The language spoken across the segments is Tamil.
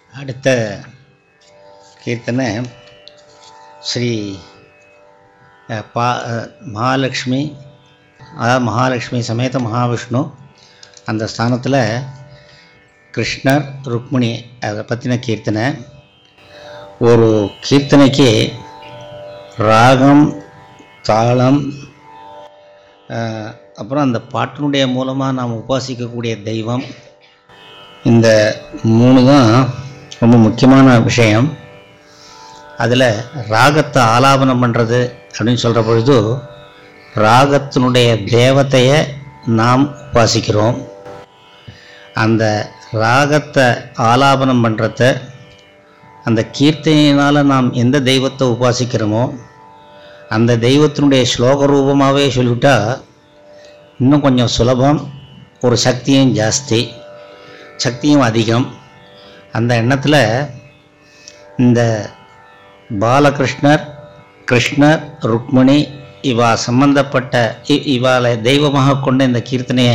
அடுத்த கீர்த்தனை ஸ்ரீ அஹ், பா அஹ், மகாலட்சுமி அதாவது மகாலட்சுமி சமேத மகாவிஷ்ணு அந்த ஸ்தானத்தில் கிருஷ்ணர் ருக்மிணி அதை பற்றின கீர்த்தனை ஒரு கீர்த்தனைக்கு ராகம் தாளம் அஹ், அப்புறம் அந்த பாட்டினுடைய மூலமாக நாம் உபாசிக்கக்கூடிய தெய்வம் இந்த மூணு தான் ரொம்ப முக்கியமான விஷயம் அதில் ராகத்தை ஆலாபனம் பண்ணுறது அப்படின்னு சொல்கிற பொழுது ராகத்தினுடைய தேவத்தையை நாம் உபாசிக்கிறோம் அந்த ராகத்தை ஆலாபனம் பண்ணுறத அந்த கீர்த்தனையினால் நாம் எந்த தெய்வத்தை உபாசிக்கிறோமோ அந்த தெய்வத்தினுடைய ஸ்லோக ரூபமாகவே சொல்லிவிட்டா இன்னும் கொஞ்சம் சுலபம் ஒரு சக்தியும் ஜாஸ்தி சக்தியும் அதிகம் அந்த எண்ணத்தில் இந்த பாலகிருஷ்ணர் கிருஷ்ணர் ருக்மிணி இவா சம்பந்தப்பட்ட இ- இவாளை தெய்வமாக கொண்ட இந்த கீர்த்தனையை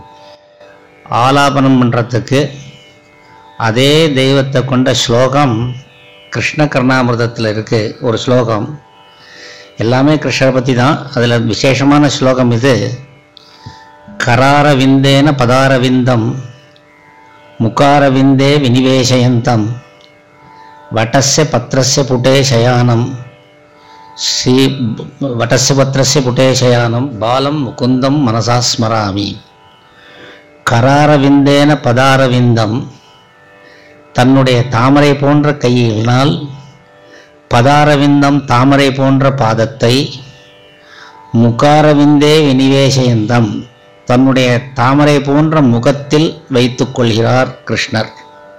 ஆலாபனம் பண்ணுறதுக்கு அதே தெய்வத்தை கொண்ட ஸ்லோகம் கிருஷ்ண கர்ணாமிர்தத்தில் இருக்குது ஒரு ஸ்லோகம் எல்லாமே கிருஷ்ணரை பற்றி தான் அதில் விசேஷமான ஸ்லோகம் இது கராரவிந்தேன பதாரவிந்தம் முகாரவிந்தே வினிவேசயந்தம் வட்டஸ்ய பத்திரஸ்ய புட்டே சயானம் ஸ்ரீ வட்டஸ்ய பத்திரஸ்ய புட்டே சயானம் பாலம் முகுந்தம் மனசா ஸ்மராமி கராரவிந்தேன பதாரவிந்தம் தன்னுடைய தாமரை போன்ற கையினால் பதாரவிந்தம் தாமரை போன்ற பாதத்தை முகாரவிந்தே வினிவேசயந்தம் தன்னுடைய தாமரை போன்ற முகத்தில் வைத்துக் கொள்கிறார் கிருஷ்ணர்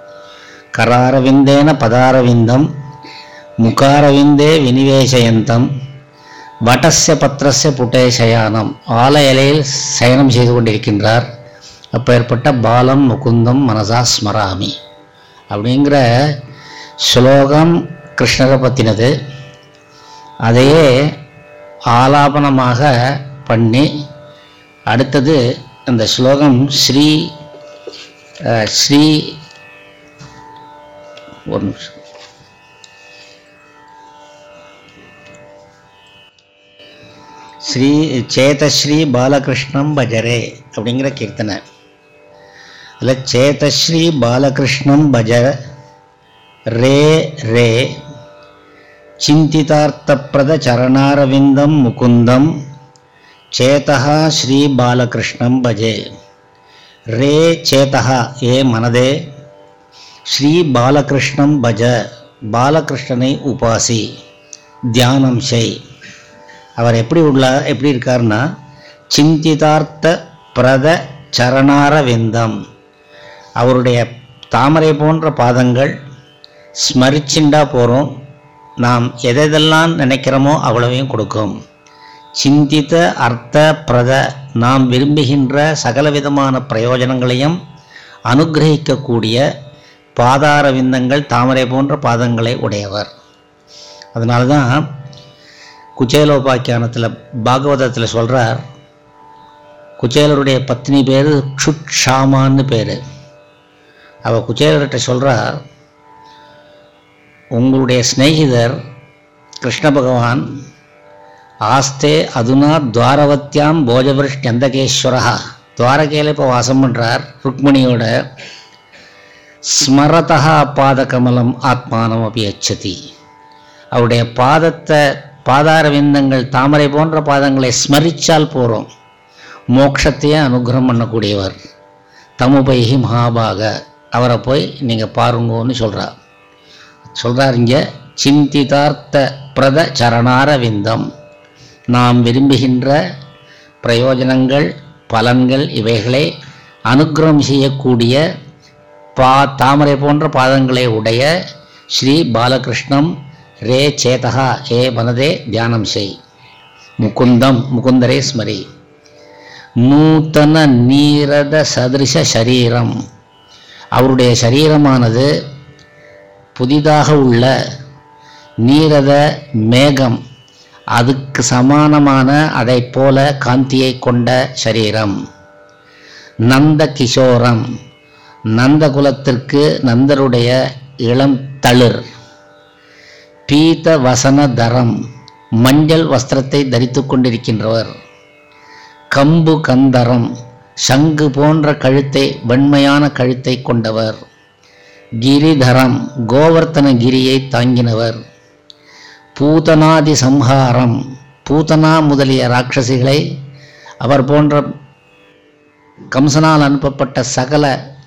கராரவிந்தேன பதாரவிந்தம் முகாரவிந்தே வினிவேசயந்தம் வட்டஸ்ய பத்திரஸ்ய புட்டே சயானம் ஆல இலையில் சயனம் செய்து கொண்டிருக்கின்றார் அப்பேற்பட்ட பாலம் முகுந்தம் மனசா ஸ்மராமி அப்படிங்கிற ஸ்லோகம் கிருஷ்ணரை பற்றினது அதையே ஆலாபனமாக பண்ணி அடுத்தது அந்த ஸ்லோகம் ஸ்ரீ அஹ், ஸ்ரீ ஒரு நிமிஷம் ஸ்ரீ சேதஸ்ரீ பாலகிருஷ்ணம் பஜரே அப்படிங்கிற கீர்த்தனை அதில் சேதஸ்ரீ பாலகிருஷ்ணம் பஜ ரே ரே சிந்திதார்த்தப்பிரத சரணாரவிந்தம் முகுந்தம் சேதா ஸ்ரீ பாலகிருஷ்ணம் பஜே ரே சேதா ஏ மனதே ஸ்ரீ பாலகிருஷ்ணம் பஜ பாலகிருஷ்ணனை உபாசி தியானம் செய் அவர் எப்படி உள்ள எப்படி இருக்காருன்னா சிந்திதார்த்த பிரத சரணாரவிந்தம் அவருடைய தாமரை போன்ற பாதங்கள் ஸ்மரிச்சுண்டா போகிறோம் நாம் எதெல்லாம் நினைக்கிறோமோ அவ்வளவையும் கொடுக்கும் சிந்தித்த அர்த்த பிரத நாம் விரும்புகின்ற சகலவிதமான பிரயோஜனங்களையும் அனுகிரகிக்கக்கூடிய பாதார விந்தங்கள் தாமரை போன்ற பாதங்களை உடையவர் அதனால தான் குச்சேலோபாக்கியானத்தில் பாகவதத்தில் சொல்கிறார் குச்சேலருடைய பத்னி பேர் க்ஷுட்ஷாமான்னு பேர் அவள் குச்சேலர்கிட்ட சொல்கிறார் உங்களுடைய சிநேகிதர் கிருஷ்ண பகவான் ஆஸ்தே அதுனா துவாரவத்தியாம் போஜவருஷ்யந்தகேஸ்வரா துவாரகையில் இப்போ வாசம் பண்ணுறார் ருக்மிணியோட ஸ்மரதா பாதகமலம் ஆத்மானம் அப்படி அச்சதி அவருடைய பாதத்தை பாதார விந்தங்கள் தாமரை போன்ற பாதங்களை ஸ்மரிச்சால் போகிறோம் மோட்சத்தையே அனுகிரகம் பண்ணக்கூடியவர் தமுபைகி மகாபாக அவரை போய் நீங்கள் பாருங்கன்னு சொல்கிறார் சொல்கிறார் இங்கே சிந்திதார்த்த பிரத சரணார விந்தம் நாம் விரும்புகின்ற பிரயோஜனங்கள் பலன்கள் இவைகளை அனுக்கிரகம் செய்யக்கூடிய பா தாமரை போன்ற பாதங்களை உடைய ஸ்ரீ பாலகிருஷ்ணம் ரே சேதகா ஏ மனதே தியானம் செய் முகுந்தம் முகுந்தரே ஸ்மரி நூத்தன நீரத சதிருஷ சரீரம் அவருடைய சரீரமானது புதிதாக உள்ள நீரத மேகம் அதுக்கு சமானமான அதைப் போல காந்தியை கொண்ட சரீரம் நந்த கிஷோரம் நந்த குலத்திற்கு நந்தருடைய இளம் தளிர் பீத வசன தரம் மஞ்சள் வஸ்திரத்தை தரித்து கொண்டிருக்கின்றவர் கம்பு கந்தரம் சங்கு போன்ற கழுத்தை வெண்மையான கழுத்தை கொண்டவர் கிரிதரம் கோவர்த்தன கிரியை தாங்கினவர் பூதனாதி சம்ஹாரம் பூதனா முதலிய ராட்சசிகளை அவர் போன்ற கம்சனால் அனுப்பப்பட்ட சகல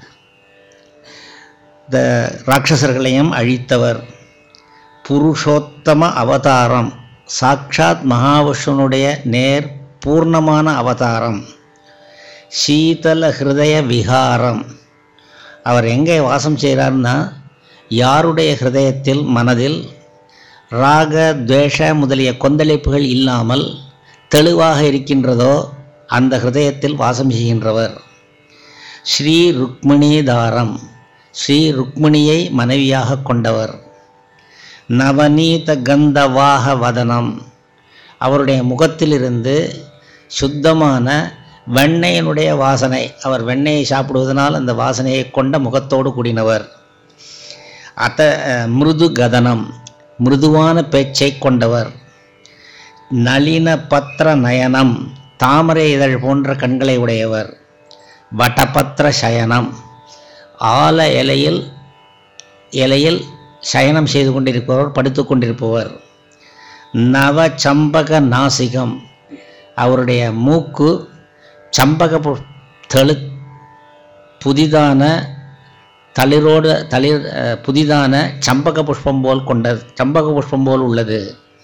த ராட்சசர்களையும் அழித்தவர் புருஷோத்தம அவதாரம் சாக்ஷாத் மகாவிஷ்ணுனுடைய நேர் பூர்ணமான அவதாரம் சீதல ஹிருதய விகாரம் அவர் எங்கே வாசம் செய்கிறார்னா யாருடைய ஹிருதயத்தில் மனதில் ராக துவேஷ முதலிய கொந்தளிப்புகள் இல்லாமல் தெளிவாக இருக்கின்றதோ அந்த ஹிருதயத்தில் வாசம் செய்கின்றவர் ஸ்ரீ ருக்மிணிதாரம் ஸ்ரீ ருக்மிணியை மனைவியாக கொண்டவர் நவநீத கந்தவாக வதனம் அவருடைய முகத்திலிருந்து சுத்தமான வெண்ணெயினுடைய வாசனை அவர் வெண்ணெயை சாப்பிடுவதனால் அந்த வாசனையை கொண்ட முகத்தோடு கூடினவர் அத மிருது கதனம் மிருதுவான பேச்சை கொண்டவர் நளின பத்திர நயனம் தாமரை இதழ் போன்ற கண்களை உடையவர் வட்டபத்திர சயனம் ஆல இலையில் இலையில் சயனம் செய்து கொண்டிருப்பவர் படுத்து கொண்டிருப்பவர் நவ சம்பக நாசிகம் அவருடைய மூக்கு சம்பக பு- தெளு புதிதான தளிரோடு தளிர் அஹ், புதிதான சம்பக புஷ்பம் போல் கொண்ட சம்பக புஷ்பம் போல் உள்ளது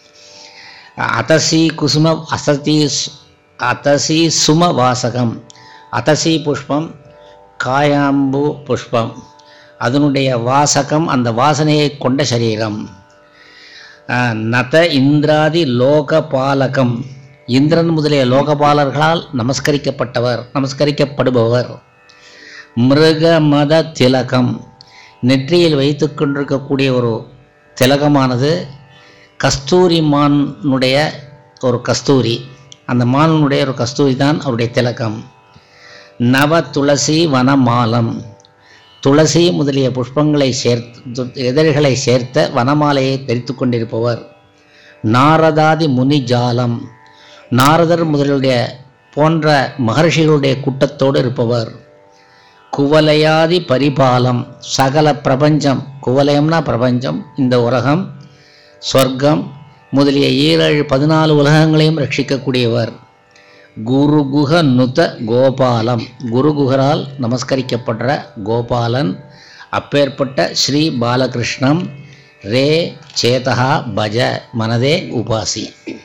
அதசி குசும அசதி சு- அதசி சும வாசகம் அதசி புஷ்பம் காயாம்பு புஷ்பம் அதனுடைய வாசகம் அந்த வாசனையை கொண்ட சரீரம் அஹ், நத இந்திராதி லோகபாலகம் இந்திரன் முதலிய லோகபாலர்களால் நமஸ்கரிக்கப்பட்டவர் நமஸ்கரிக்கப்படுபவர் மிருக மத திலகம் நெற்றியில் வைத்து கொண்டிருக்கக்கூடிய ஒரு திலகமானது கஸ்தூரி மானுடைய ஒரு கஸ்தூரி அந்த மானுடைய ஒரு கஸ்தூரி தான் அவருடைய திலகம் நவ துளசி வனமாலம் துளசி முதலிய புஷ்பங்களை சேர்த்து எதிர்களை சேர்த்த வனமாலையை தரித்து கொண்டிருப்பவர் நாரதாதி முனிஜாலம் நாரதர் முதலுடைய போன்ற மகர்ஷிகளுடைய கூட்டத்தோடு இருப்பவர் குவலயாதி பரிபாலம் சகல பிரபஞ்சம் குவலயம்னா பிரபஞ்சம் இந்த உலகம் சொர்க்கம் முதலிய ஈரேழு பதினாலு உலகங்களையும் ரட்சிக்கக்கூடியவர் குருகுக நுத கோபாலம் குருகுகரால் நமஸ்கரிக்கப்படுற கோபாலன் அப்பேற்பட்ட ஸ்ரீ பாலகிருஷ்ணம் ரே சேதகா பஜ மனதே உபாசி